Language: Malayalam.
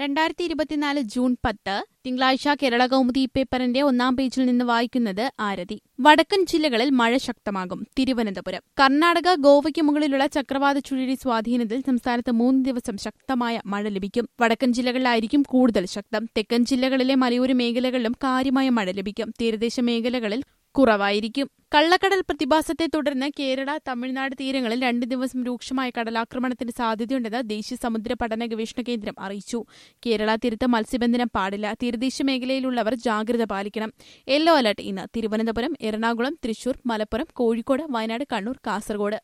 രണ്ടായിരത്തി ഇരുപത്തിനാല് ജൂൺ പത്ത് തിങ്കളാഴ്ച കേരള കൗമുദി പേപ്പറിന്റെ ഒന്നാം പേജിൽ നിന്ന് വായിക്കുന്നത് ആരതി വടക്കൻ ജില്ലകളിൽ മഴ ശക്തമാകും തിരുവനന്തപുരം കർണാടക ഗോവയ്ക്ക് മുകളിലുള്ള ചക്രവാത ചുഴലി സ്വാധീനത്തിൽ സംസ്ഥാനത്ത് മൂന്ന് ദിവസം ശക്തമായ മഴ ലഭിക്കും വടക്കൻ ജില്ലകളിലായിരിക്കും കൂടുതൽ ശക്തം തെക്കൻ ജില്ലകളിലെ മലയോര മേഖലകളിലും കാര്യമായ മഴ ലഭിക്കും തീരദേശ മേഖലകളിൽ കുറവായിരിക്കും കള്ളക്കടൽ പ്രതിഭാസത്തെ തുടർന്ന് കേരള തമിഴ്നാട് തീരങ്ങളിൽ രണ്ട് ദിവസം രൂക്ഷമായ കടലാക്രമണത്തിന് സാധ്യതയുണ്ടെന്ന് ദേശീയ സമുദ്ര പഠന ഗവേഷണ കേന്ദ്രം അറിയിച്ചു കേരള തീരത്ത് മത്സ്യബന്ധനം പാടില്ല തീരദേശ മേഖലയിലുള്ളവർ ജാഗ്രത പാലിക്കണം യെല്ലോ അലർട്ട് ഇന്ന് തിരുവനന്തപുരം എറണാകുളം തൃശൂർ മലപ്പുറം കോഴിക്കോട് വയനാട് കണ്ണൂർ കാസർഗോഡ്